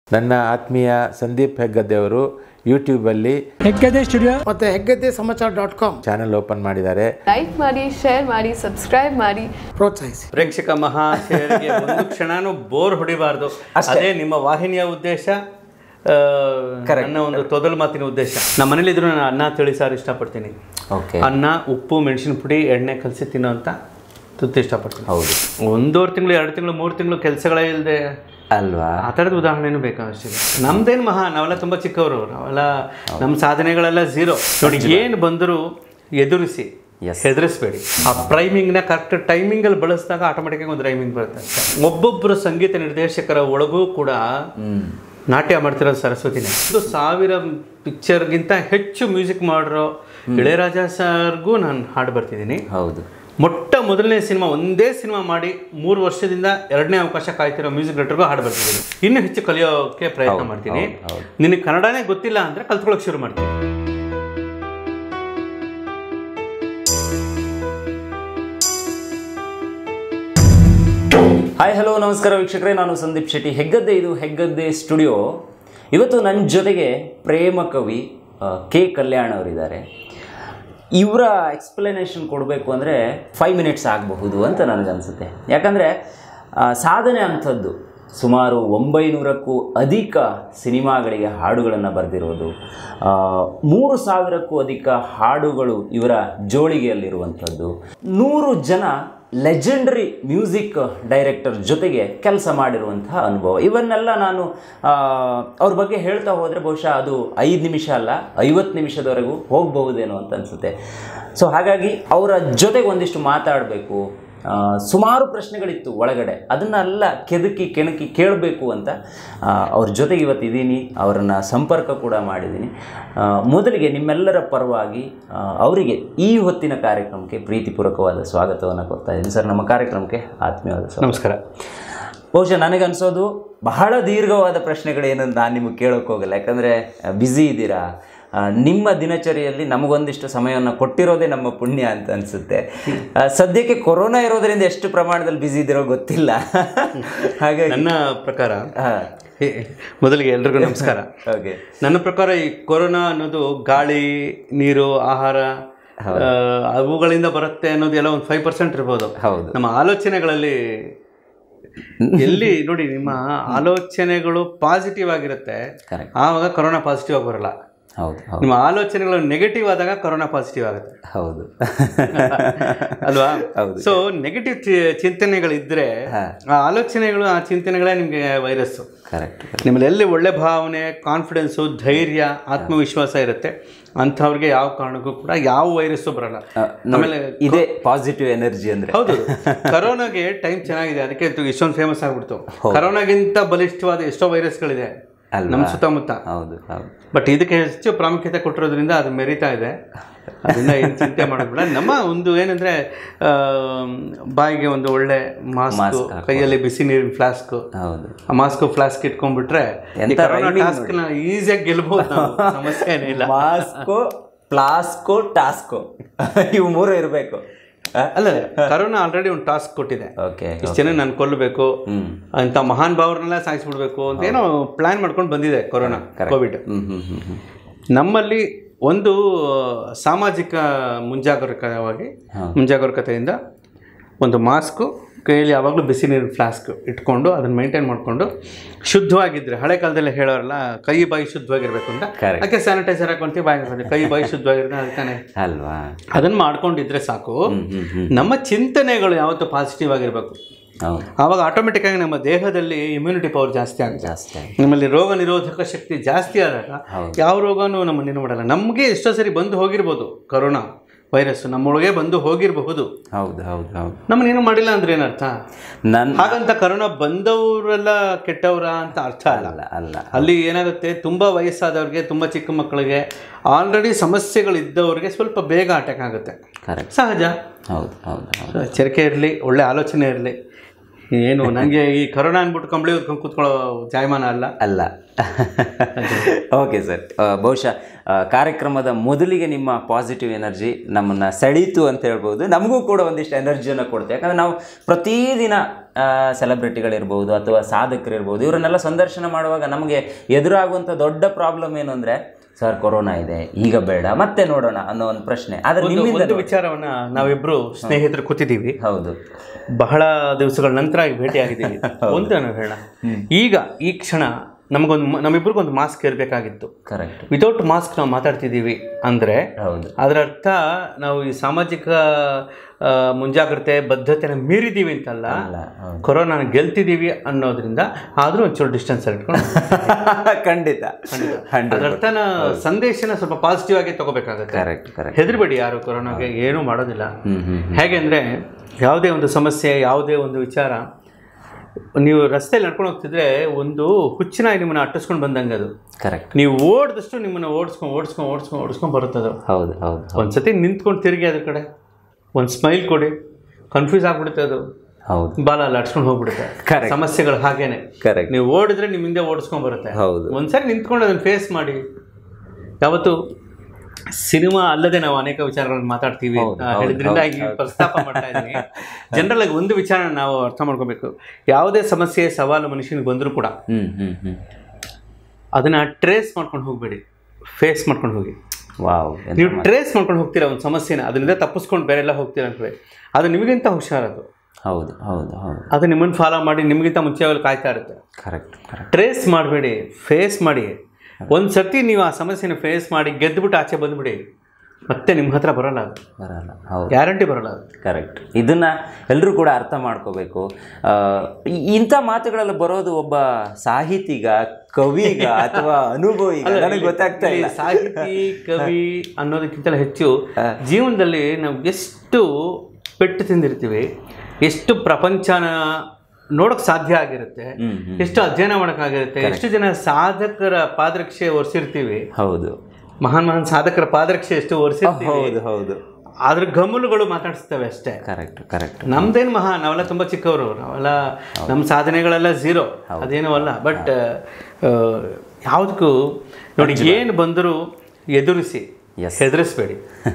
ನನ್ನ ಆತ್ಮೀಯ ಸಂದೀಪ್ ಹೆಗ್ಗದ್ದೆ ಅವರು ಯೂಟ್ಯೂಬಲ್ಲಿ ಹೆಗ್ಗದೆ ಸ್ಟುಡಿಯೋ ಮತ್ತು Heggadde Samachara dot com channel open ಮಾಡಿದ್ದಾರೆ ಲೈಕ್ ಮಾಡಿ ಶೇರ್ ಮಾಡಿ ಸಬ್ಸ್ಕ್ರೈಬ್ ಮಾಡಿ ಪ್ರೋತ್ಸಾಹಿಸಿ ಪ್ರೇಕ್ಷಕ ಮಹಾಶಯರಿಗೆ ಒಂದು ಕ್ಷಣನೂ ಬೋರ್ ಹೊಡಿಬಾರ್ದು ಅದೇ ನಿಮ್ಮ ವಾಹಿನಿಯ ಉದ್ದೇಶ ಆ, ನನ್ನ ಒಂದು ತೊದಲು ಮಾತಿನ ಉದ್ದೇಶ ನಮ್ಮ ಮನೇಲಿ ಇದ್ರು ನಾನು ಅನ್ನ ತಿಳಿ ಸಾರು ಇಷ್ಟಪಡ್ತೀನಿ ಓಕೆ ಅನ್ನ ಉಪ್ಪು ಮೆಣಸಿನ ಪುಡಿ ಎಣ್ಣೆ ಕಲಸಿ ತಿನ್ನೋಂಥ ತುತ್ತು ಇಷ್ಟಪಡ್ತೀನಿ ಹೌದು ಒಂದೂವರೆ ತಿಂಗಳು ಎರಡು ತಿಂಗಳು ಮೂರು ತಿಂಗಳು ಕೆಲಸಗಳೇ ಇಲ್ಲದೆ ಅಲ್ವಾ ಆ ಥರದ ಉದಾಹರಣೆನೂ ಬೇಕಾಗಷ್ಟಿದೆ ನಮ್ದೇನು ಮಹಾ ನಾವೆಲ್ಲ ತುಂಬ ಚಿಕ್ಕವರು ನಾವೆಲ್ಲ ನಮ್ಮ ಸಾಧನೆಗಳೆಲ್ಲ ಝೀರೋ ನೋಡಿ ಏನು ಬಂದರೂ ಎದುರಿಸಿ ಹೆದರಿಸ್ಬೇಡಿ ಆ ಪ್ರೈಮಿಂಗ್ನ ಕರೆಕ್ಟ್ ಟೈಮಿಂಗಲ್ಲಿ ಬಳಸಿದಾಗ ಆಟೋಮೆಟಿಕ್ ಒಂದು ರೈಮಿಂಗ್ ಬರುತ್ತೆ ಒಬ್ಬೊಬ್ಬರು ಸಂಗೀತ ನಿರ್ದೇಶಕರ ಒಳಗೂ ಕೂಡ ನಾಟ್ಯ ಮಾಡ್ತಿರೋದು ಸರಸ್ವತಿನೇ ಒಂದು ಸಾವಿರ ಪಿಕ್ಚರ್ಗಿಂತ ಹೆಚ್ಚು ಮ್ಯೂಸಿಕ್ ಮಾಡಿರೋ ಇಳೆಯರಾಜ ಸರ್ಗೂ ನಾನು ಹಾಡು ಬರ್ತಿದ್ದೀನಿ ಹೌದು ಮೊಟ್ಟ ಮೊದಲನೇ ಸಿನಿಮಾ ಒಂದೇ ಸಿನಿಮಾ ಮಾಡಿ ಮೂರು ವರ್ಷದಿಂದ ಎರಡನೇ ಅವಕಾಶ ಕಾಯ್ತಿರೋ ಮ್ಯೂಸಿಕ್ ಡೈರೆಕ್ಟರ್ಗೂ ಹಾಡು ಬರ್ತಿದ್ದೀನಿ ಇನ್ನೂ ಹೆಚ್ಚು ಕಲಿಯೋಕೆ ಪ್ರಯತ್ನ ಮಾಡ್ತೀನಿ ನಿನಗೆ ಕನ್ನಡನೇ ಗೊತ್ತಿಲ್ಲ ಅಂದರೆ ಕಲ್ತ್ಕೊಳ್ಳೋಕೆ ಶುರು ಮಾಡ್ತೀನಿ ಹಾಯ್ ಹಲೋ ನಮಸ್ಕಾರ ವೀಕ್ಷಕರೇ ನಾನು ಸಂದೀಪ್ ಶೆಟ್ಟಿ ಹೆಗ್ಗದ್ದೆ ಇದು ಹೆಗ್ಗದ್ದೆ ಸ್ಟುಡಿಯೋ ಇವತ್ತು ನನ್ನ ಜೊತೆಗೆ ಪ್ರೇಮ ಕವಿ ಆ, ಕೆ ಕಲ್ಯಾಣ್ ಅವರಿದ್ದಾರೆ ಇವರ ಎಕ್ಸ್ಪ್ಲನೇಷನ್ ಕೊಡಬೇಕು ಅಂದರೆ ಫೈವ್ ಮಿನಿಟ್ಸ್ ಆಗಬಹುದು ಅಂತ ನನಗನ್ಸುತ್ತೆ ಯಾಕಂದರೆ ಸಾಧನೆ ಅಂಥದ್ದು ಸುಮಾರು ಒಂಬೈನೂರಕ್ಕೂ ಅಧಿಕ ಸಿನಿಮಾಗಳಿಗೆ ಹಾಡುಗಳನ್ನು ಬರೆದಿರೋದು ಆ, ಮೂರು ಸಾವಿರಕ್ಕೂ ಅಧಿಕ ಹಾಡುಗಳು ಇವರ ಜೋಳಿಗೆಯಲ್ಲಿರುವಂಥದ್ದು ನೂರು ಜನ ಲೆಜೆಂಡರಿ ಮ್ಯೂಸಿಕ್ ಡೈರೆಕ್ಟರ್ ಜೊತೆಗೆ ಕೆಲಸ ಮಾಡಿರುವಂತಹ ಅನುಭವ ಇವನ್ನೆಲ್ಲ ನಾನು ಆ, ಅವ್ರ ಬಗ್ಗೆ ಹೇಳ್ತಾ ಹೋದರೆ ಬಹುಶಃ ಅದು ಐದು ನಿಮಿಷ ಅಲ್ಲ ಐವತ್ತು ನಿಮಿಷದವರೆಗೂ ಹೋಗಬಹುದೇನೋ ಅಂತ ಅನಿಸುತ್ತೆ ಸೊ ಹಾಗಾಗಿ ಅವರ ಜೊತೆಗೆ ಒಂದಿಷ್ಟು ಮಾತಾಡಬೇಕು ಸುಮಾರು ಪ್ರಶ್ನೆಗಳಿತ್ತು ಒಳಗಡೆ ಅದನ್ನೆಲ್ಲ ಕೆದಕಿ ಕೆಣಕಿ ಕೇಳಬೇಕು ಅಂತ ಆ, ಅವ್ರ ಜೊತೆಗೆ ಇವತ್ತು ಇದ್ದೀನಿ ಅವರನ್ನು ಸಂಪರ್ಕ ಕೂಡ ಮಾಡಿದ್ದೀನಿ ಆ, ಮೊದಲಿಗೆ ನಿಮ್ಮೆಲ್ಲರ ಪರವಾಗಿ ಆ, ಅವರಿಗೆ ಈ ಹೊತ್ತಿನ ಕಾರ್ಯಕ್ರಮಕ್ಕೆ ಪ್ರೀತಿಪೂರ್ವಕವಾದ ಸ್ವಾಗತವನ್ನು ಕೊಡ್ತಾ ಇದ್ದೀನಿ ಸರ್ ನಮ್ಮ ಕಾರ್ಯಕ್ರಮಕ್ಕೆ ಆತ್ಮೀಯವಾದ ಸ್ವಾಗತ ನಮಸ್ಕಾರ ಬಹುಶಃ ನನಗನ್ಸೋದು ಬಹಳ ದೀರ್ಘವಾದ ಪ್ರಶ್ನೆಗಳೇನು ನಾನು ನಿಮಗೆ ಕೇಳೋಕೆ ಹೋಗಲ್ಲ ಯಾಕಂದರೆ ಬ್ಯುಸಿ ಇದ್ದೀರಾ ಆ, ನಿಮ್ಮ ದಿನಚರಿಯಲ್ಲಿ ನಮಗೊಂದಿಷ್ಟು ಸಮಯವನ್ನು ಕೊಟ್ಟಿರೋದೇ ನಮ್ಮ ಪುಣ್ಯ ಅಂತ ಅನಿಸುತ್ತೆ ಸದ್ಯಕ್ಕೆ ಕೊರೋನಾ ಇರೋದರಿಂದ ಎಷ್ಟು ಪ್ರಮಾಣದಲ್ಲಿ ಬ್ಯುಸಿ ಇದ್ದೀರೋ ಗೊತ್ತಿಲ್ಲ ಹಾಗಾಗಿ ನನ್ನ ಪ್ರಕಾರ ಹಾಂ ಹೇ, ಮೊದಲಿಗೆ ಎಲ್ರಿಗೂ ನಮಸ್ಕಾರ ಓಕೆ ನನ್ನ ಪ್ರಕಾರ ಈ ಕೊರೋನಾ ಅನ್ನೋದು ಗಾಳಿ ನೀರು ಆಹಾರ ಆ, ಅವುಗಳಿಂದ ಬರುತ್ತೆ ಅನ್ನೋದು ಎಲ್ಲ ಒಂದು ಫೈವ್ ಪರ್ಸೆಂಟ್ ಇರ್ಬೋದು ಹೌದು ನಮ್ಮ ಆಲೋಚನೆಗಳಲ್ಲಿ ಎಲ್ಲಿ ನೋಡಿ ನಿಮ್ಮ ಆಲೋಚನೆಗಳು ಪಾಸಿಟಿವ್ ಆಗಿರುತ್ತೆ Correct. ಆವಾಗ ಕೊರೋನಾ ಪಾಸಿಟಿವ್ ಆಗಿ ಬರಲ್ಲ ಹೌದು ಹೌದು ನಿಮ್ಮ ಆಲೋಚನೆಗಳು ನೆಗೆಟಿವ್ ಆದಾಗ ಕೊರೋನಾ ಪಾಸಿಟಿವ್ ಆಗುತ್ತೆ ಹೌದು ಅಲ್ವಾ ಹೌದು. ಸೊ ನೆಗೆಟಿವ್ ಚಿಂತನೆಗಳಿದ್ರೆ ಆ ಆಲೋಚನೆಗಳು ಆ ಚಿಂತನೆಗಳೇ ನಿಮಗೆ ವೈರಸ್ಸು ಕರೆಕ್ಟ್ ನಿಮ್ಮಲ್ಲಿ ಎಲ್ಲಿ ಒಳ್ಳೆ ಭಾವನೆ ಕಾನ್ಫಿಡೆನ್ಸು ಧೈರ್ಯ ಆತ್ಮವಿಶ್ವಾಸ ಇರುತ್ತೆ ಅಂಥವ್ರಿಗೆ ಯಾವ ಕಾರಣಕ್ಕೂ ಕೂಡ ಯಾವ ವೈರಸ್ಸು ಬರಲ್ಲ ಆಮೇಲೆ ಇದೇ ಪಾಸಿಟಿವ್ ಎನರ್ಜಿ ಅಂದರೆ ಹೌದು ಕರೋನಾಗೆ ಟೈಮ್ ಚೆನ್ನಾಗಿದೆ ಅದಕ್ಕೆ ಇದು ಇಷ್ಟೊಂದು ಫೇಮಸ್ ಆಗ್ಬಿಡ್ತು ಕರೋನಾಗಿಂತ ಬಲಿಷ್ಠವಾದ ಎಷ್ಟೋ ವೈರಸ್ಗಳಿದೆ ಅಲ್ವಾ? ನಮ್ಮ ಸುತ್ತಮುತ್ತ ಹೌದು ಹೌದು ಬಟ್ ಇದಕ್ಕೆ ಹೆಚ್ಚು ಪ್ರಾಮುಖ್ಯತೆ ಕೊಟ್ಟಿರೋದ್ರಿಂದ ಅದು ಮೆರಿತಾ ಇದೆ ಅದನ್ನ ಏನು ಚಿಂತೆ ಮಾಡೋದಿಲ್ಲ ನಮ್ಮ ಒಂದು ಏನಂದ್ರೆ ಆ, ಬಾಯಿಗೆ ಒಂದು ಒಳ್ಳೆ ಮಾಸ್ಕ್ ಕೈಯಲ್ಲಿ ಬಿಸಿ ನೀರಿನ ಫ್ಲಾಸ್ಕ್ ಹೌದು ಆ ಮಾಸ್ಕ್ ಫ್ಲಾಸ್ಕ್ ಇಟ್ಕೊಂಡ್ಬಿಟ್ರೆ ಎಂತ rhyming ಟಾಸ್ಕ್ ನ ಈಸಿಯಾಗಿ ಗೆಲ್ಬಹುದು ನಾವು. ಸಮಸ್ಯೆ ಏನಿಲ್ಲ ಮಾಸ್ಕೋ ಪ್ಲಾಸ್ಕೋ ಟಾಸ್ಕೋ ಇವು ಮೂರು ಇರಬೇಕು ಅಲ್ಲ ಕರೋನಾ ಆಲ್ರೆಡಿ ಒಂದು ಟಾಸ್ಕ್ ಕೊಟ್ಟಿದೆ ಓಕೆ ಇಷ್ಟು ಜನ ನಾನು ಕೊಲ್ಲಬೇಕು ಅಂತ ಮಹಾನ್ ಭಾವರನ್ನೆಲ್ಲ ಸಾಯಿಸ್ಬಿಡ್ಬೇಕು ಅಂತ ಏನೋ ಪ್ಲಾನ್ ಮಾಡ್ಕೊಂಡು ಬಂದಿದೆ ಕೊರೋನಾ ಕೋವಿಡ್ ಹ್ಮ್ ಹ್ಮ್ ಹ್ಮ್ ಹ್ಮ್ ನಮ್ಮಲ್ಲಿ ಒಂದು ಸಾಮಾಜಿಕ ಮುಂಜಾಗರೂಕವಾಗಿ ಮುಂಜಾಗರೂಕತೆಯಿಂದ ಒಂದು ಮಾಸ್ಕು ಕೈಯಲ್ಲಿ ಯಾವಾಗಲೂ ಬಿಸಿ ನೀರಿನ ಫ್ಲಾಸ್ಕ್ ಇಟ್ಕೊಂಡು ಅದನ್ನು ಮೇಂಟೈನ್ ಮಾಡಿಕೊಂಡು ಶುದ್ಧವಾಗಿದ್ದರೆ ಹಳೆ ಕಾಲದಲ್ಲಿ ಹೇಳೋರಲ್ಲ ಕೈ ಬಾಯಿ ಶುದ್ಧವಾಗಿರ್ಬೇಕು ಅಂತ Correct. ಅದಕ್ಕೆ ಸ್ಯಾನಿಟೈಸರ್ ಹಾಕೊಂತೀವಿ ಬಾಯಿ ಹಾಕೊಂತೀವಿ ಕೈ ಬಾಯಿ ಶುದ್ಧವಾಗಿರುತ್ತೆ ಅದಕ್ಕೆ ಅಲ್ವಾ ಅದನ್ನು ಮಾಡ್ಕೊಂಡಿದ್ರೆ ಸಾಕು ನಮ್ಮ ಚಿಂತನೆಗಳು ಯಾವತ್ತೂ ಪಾಸಿಟಿವ್ ಆಗಿರಬೇಕು ಹೌದು ಆವಾಗ ಆಟೋಮೆಟಿಕ್ ಆಗಿ ನಮ್ಮ ದೇಹದಲ್ಲಿ ಇಮ್ಯುನಿಟಿ ಪವರ್ ಜಾಸ್ತಿ ಆಗುತ್ತೆ ಜಾಸ್ತಿ ಆಗಿ ನಮ್ಮಲ್ಲಿ ರೋಗ ನಿರೋಧಕ ಶಕ್ತಿ ಜಾಸ್ತಿ ಆದಾಗ ಯಾವ ರೋಗನೂ ನಮ್ಮನ್ನೇನು ಮಾಡಲ್ಲ ನಮಗೆ ಎಷ್ಟೋ ಸರಿ ಬಂದು ಹೋಗಿರ್ಬೋದು ಕರೋನಾ ವೈರಸ್ ನಮ್ಮೊಳಗೆ ಬಂದು ಹೋಗಿರಬಹುದು ಹೌದು ಹೌದು ಹೌದು ನಮ್ಮನ್ನೇನು ಮಾಡಿಲ್ಲ ಅಂದ್ರೆ ಏನರ್ಥ ನನ್ನ ಹಾಗಂತ ಕರೋನಾ ಬಂದವರೆಲ್ಲ ಕೆಟ್ಟವರ ಅಂತ ಅರ್ಥ ಅಲ್ಲ ಅಲ್ಲ ಅಲ್ಲ ಅಲ್ಲಿ ಏನಾಗುತ್ತೆ ತುಂಬ ವಯಸ್ಸಾದವ್ರಿಗೆ ತುಂಬ ಚಿಕ್ಕ ಮಕ್ಕಳಿಗೆ ಆಲ್ರೆಡಿ ಸಮಸ್ಯೆಗಳಿದ್ದವ್ರಿಗೆ ಸ್ವಲ್ಪ ಬೇಗ ಅಟ್ಯಾಕ್ ಆಗುತ್ತೆ ಕರೆಕ್ಟ್ ಸಹಜ ಹೌದು ಹೌದು ಹೌದು ಚರಿಕೆ ಇರಲಿ ಒಳ್ಳೆ ಆಲೋಚನೆ ಇರಲಿ ಏನು ನನಗೆ ಈ ಕರೋನಾ ಅಂದ್ಬಿಟ್ಟು ಕಂಬಳಿ ಹೊತ್ಕೊಂಡು ಕೂತ್ಕೊಳ್ಳೋ ಜಾಯಮಾನ ಅಲ್ಲ ಅಲ್ಲ ಓಕೆ ಸರ್ ಬಹುಶಃ ಆ, ಕಾರ್ಯಕ್ರಮದ ಮೊದಲಿಗೆ ನಿಮ್ಮ ಪಾಸಿಟಿವ್ ಎನರ್ಜಿ ನಮ್ಮನ್ನು ಸೆಳೀತು ಅಂತ ಹೇಳ್ಬೋದು ನಮಗೂ ಕೂಡ ಒಂದಿಷ್ಟು ಎನರ್ಜಿಯನ್ನು ಕೊಡುತ್ತೆ ಯಾಕಂದರೆ ನಾವು ಪ್ರತಿದಿನ ಸೆಲೆಬ್ರಿಟಿಗಳಿರ್ಬೋದು ಅಥವಾ ಸಾಧಕರಿರ್ಬೋದು ಇವರನ್ನೆಲ್ಲ ಸಂದರ್ಶನ ಮಾಡುವಾಗ ನಮಗೆ ಎದುರಾಗುವಂಥ ದೊಡ್ಡ ಪ್ರಾಬ್ಲಮ್ ಏನು ಅಂದರೆ ಸರ್ ಕೊರೋನಾ ಇದೆ ಈಗ ಬೇಡ ಮತ್ತೆ ನೋಡೋಣ ಅನ್ನೋ ಒಂದು ಪ್ರಶ್ನೆ ಆದರೆ ಒಂದು ನಿಮ್ಮಿಂದ ಒಂದು ವಿಚಾರವನ್ನ ನಾವಿಬ್ರು ಸ್ನೇಹಿತರು ಕೂತಿದ್ದೀವಿ ಹೌದು ಬಹಳ ದಿವಸಗಳ ನಂತರ ಈಗ ಭೇಟಿಯಾಗಿದ್ದೀವಿ ಒಂದು ನಾನು ಹೇಳ ಈಗ ಈ ಕ್ಷಣ ನಮಗೊಂದು ಮ- ನಮ್ಮಿಬ್ರಿಗೊಂದು ಮಾಸ್ಕ್ ಇರಬೇಕಾಗಿತ್ತು ಕರೆಕ್ಟ್ ವಿತೌಟ್ ಮಾಸ್ಕ್ ನಾವು ಮಾತಾಡ್ತಿದ್ದೀವಿ ಅಂದರೆ ಹೌದು ಅದರ ಅರ್ಥ ನಾವು ಈ ಸಾಮಾಜಿಕ ಆ, ಮುಂಜಾಗ್ರತೆ ಬದ್ಧತೆನ ಮೀರಿದ್ದೀವಿ ಅಂತಲ್ಲ ಅಲ್ಲ ಹೌದು ಕೊರೋನಾನ ಗೆಲ್ತಿದ್ದೀವಿ ಅನ್ನೋದ್ರಿಂದ ಆದರೂ ಒಂಚೂರು ಡಿಸ್ಟೆನ್ಸ್ ಇಟ್ಕೊಂಡು ಖಂಡಿತ ಅದರ ಅರ್ಥನ ಸಂದೇಶನ ಸ್ವಲ್ಪ ಪಾಸಿಟಿವ್ ಆಗಿ ತಗೋಬೇಕಾಗುತ್ತೆ ಕರೆಕ್ಟ್ ಕರೆಕ್ಟ್ ಹೆದರ್ಬೇಡಿ ಯಾರು ಕೊರೋನಾಗೆ ಏನೂ ಮಾಡೋದಿಲ್ಲ ಹ್ಮ್ ಹ್ಮ್ ಹೇಗೆ ಅಂದರೆ ಯಾವುದೇ ಒಂದು ಸಮಸ್ಯೆ ಯಾವುದೇ ಒಂದು ವಿಚಾರ ನೀವು ರಸ್ತೆಯಲ್ಲಿ ನಡ್ಕೊಂಡು ಹೋಗ್ತಿದ್ರೆ ಒಂದು ಹುಚ್ಚಿನ ನಿಮ್ಮನ್ನು ಅಟ್ಟಿಸ್ಕೊಂಡು ಬಂದಂಗೆ ಅದು ಕರೆಕ್ಟ್ ನೀವು ಓಡಿದಷ್ಟು ನಿಮ್ಮನ್ನು ಓಡಿಸ್ಕೊಂಡು ಓಡಿಸ್ಕೊಂಡು ಓಡಿಸ್ಕೊಂಡು ಓಡಿಸ್ಕೊಂಡು ಬರುತ್ತದು ಹೌದು ಹೌದು ಒಂದ್ಸತಿ ನಿಂತ್ಕೊಂಡು ತಿರುಗಿ ಅದ್ರ ಕಡೆ ಒಂದು ಸ್ಮೈಲ್ ಕೊಡಿ ಕನ್ಫ್ಯೂಸ್ ಆಗ್ಬಿಡುತ್ತೆ ಅದು ಹೌದು ಬಾಲ ಅಲ್ಲ ಅಡ್ಸ್ಕೊಂಡು ಹೋಗ್ಬಿಡುತ್ತೆ Correct. ಸಮಸ್ಯೆಗಳು ಹಾಗೇನೆ ಕರೆಕ್ಟ್ ನೀವು ಓಡಿದ್ರೆ ನಿಮ್ಮ ಹಿಂದೆ ಓಡಿಸ್ಕೊಂಡ್ ಬರುತ್ತೆ ಹೌದು ಒಂದ್ಸರಿ ನಿಂತ್ಕೊಂಡು ಅದನ್ನ ಫೇಸ್ ಮಾಡಿ ಯಾವತ್ತು ಸಿನಿಮಾ ಅಲ್ಲದೆ ನಾವು ಅನೇಕ ವಿಚಾರಗಳನ್ನು ಮಾತಾಡ್ತೀವಿ ಹೌದು, ಆ, ಹೌದು, ಹೇಳಿದ್ರಿಂದ ಈ ಪ್ರಸ್ತಾಪ ಮಾಡ್ತಾ ಇದ್ದೀನಿ ಜನರಲ್ ಆಗಿ ಒಂದು ವಿಚಾರ ನಾವು ಅರ್ಥ ಮಾಡ್ಕೋಬೇಕು ಯಾವುದೇ ಸಮಸ್ಯೆ ಸವಾಲು ಮನುಷ್ಯನಿಗೆ ಬಂದರೂ ಕೂಡ ಹ್ಮ್ ಹ್ಮ್ ಹ್ಮ್ ಅದನ್ನ ಟ್ರೇಸ್ ಮಾಡ್ಕೊಂಡು ಹೋಗಬೇಡಿ ಫೇಸ್ ಮಾಡ್ಕೊಂಡು ಹೋಗಿ ವಾವ್ ನೀವು ಟ್ರೇಸ್ ಮಾಡ್ಕೊಂಡು ಹೋಗ್ತೀರಾ ಒಂದು ಸಮಸ್ಯೆನ ಅದರಿಂದ ತಪ್ಪಿಸ್ಕೊಂಡು ಬೇರೆ ಎಲ್ಲ ಹೋಗ್ತೀರಾ ಅಂತೇಳಿ ಅದು ನಿಮಗಿಂತ ಹುಷಾರದು ಹೌದು ಹೌದು ಹೌದು ಅದು ನಿಮ್ಮನ್ನು ಫಾಲೋ ಮಾಡಿ ನಿಮಗಿಂತ ಮುಂಚೆಗಳು ಕಾಯ್ತಾ ಇರುತ್ತೆ ಕರೆಕ್ಟ್ ಕರೆಕ್ಟ್ ಟ್ರೇಸ್ ಮಾಡಬೇಡಿ ಫೇಸ್ ಮಾಡಿ ಒಂದು ಸರ್ತಿ ನೀವು ಆ ಸಮಸ್ಯೆನ ಫೇಸ್ ಮಾಡಿ ಗೆದ್ದುಬಿಟ್ಟು ಆಚೆ ಬಂದ್ಬಿಡಿ ಮತ್ತೆ ನಿಮ್ಮ ಹತ್ರ ಬರೋಲ್ಲ ಅದು ಬರಲ್ಲ ಹೌದು ಗ್ಯಾರಂಟಿ ಬರೋಲ್ಲ ಅದು ಕರೆಕ್ಟ್ ಇದನ್ನ ಎಲ್ಲರೂ ಕೂಡ ಅರ್ಥ ಮಾಡ್ಕೋಬೇಕು ಆ, ಈ- ಇಂಥ ಮಾತುಗಳೆಲ್ಲ ಬರೋದು ಒಬ್ಬ ಸಾಹಿತಿಗ ಕವಿಗ ಅಥವಾ ಅನುಭವಿಗ ನನಗೆ ಗೊತ್ತಾಗ್ತಾ ಇಲ್ಲಿ ಇಲ್ಲ ಸಾಹಿತಿ ಕವಿ ಅನ್ನೋದಕ್ಕಿಂತಲೂ ಹೆಚ್ಚು ಜೀವನದಲ್ಲಿ ನಾವು ಎಷ್ಟು ಪೆಟ್ಟು ತಿಂದಿರ್ತೀವಿ ಎಷ್ಟು ಪ್ರಪಂಚನ ನೋಡೋಕೆ ಸಾಧ್ಯ ಆಗಿರುತ್ತೆ ಹ್ಮ್ ಹ್ಮ್ ಎಷ್ಟು ಅಧ್ಯಯನ ಮಾಡೋಕ್ಕಾಗಿರುತ್ತೆ ಎಷ್ಟು ಜನ ಸಾಧಕರ ಪಾದರಕ್ಷೆ ಒರೆಸಿರ್ತೀವಿ ಹೌದು ಮಹಾನ್ ಮಹಾನ್ ಸಾಧಕರ ಪಾದರಕ್ಷೆ ಎಷ್ಟು ಒರೆಸಿರ್ತೀವಿ ಹೌದು ಹೌದು ಅದ್ರ ಗಮಲುಗಳು ಮಾತಾಡಿಸ್ತವೆ ಅಷ್ಟೇ ಕರೆಕ್ಟ್ ಕರೆಕ್ಟ್ ನಮ್ದೇನು ಮಹಾ ನಾವೆಲ್ಲ ತುಂಬ ಚಿಕ್ಕವರು ನಾವೆಲ್ಲ ನಮ್ಮ ಸಾಧನೆಗಳೆಲ್ಲ ಝೀರೋ ಅದೇನೂ ಅಲ್ಲ ಬಟ್ ಯಾವುದಕ್ಕೂ ನೋಡಿ ಏನು ಬಂದರೂ ಎದುರಿಸಿ Yes. ಹೆದರಿಸ್ಬೇಡಿ